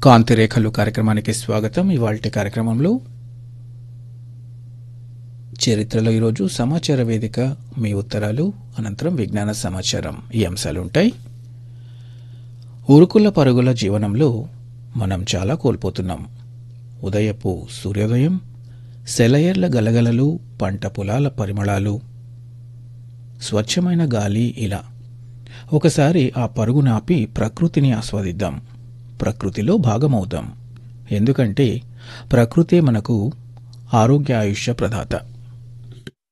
కాంతిరేఖలు కార్యక్రమానికి స్వాగతం ఇవాల్టి కార్యక్రమంలో చరిత్రలో ఈరోజు సమాచార వేదిక మీ ఉత్తరాలు అనంతరం విజ్ఞాన సమాచారం ఈ అంశాలు ఉంటాయి ఉరుకుల పరుగుల జీవనంలో మనం చాలా కోల్పోతున్నాం ఉదయపు సూర్యోదయం సెలయేర్ల గలగలలు పంట పొలాల పరిమళాలు స్వచ్ఛమైన గాలి ఇలా ఒకసారి ఆ పరుగు నాపి ప్రకృతిని ఆస్వాదిద్దాం ప్రకృతిలో భాగమవుదాం ఎందుకంటే ప్రకృతే మనకు ఆరోగ్య ఆయుష్య ప్రదాత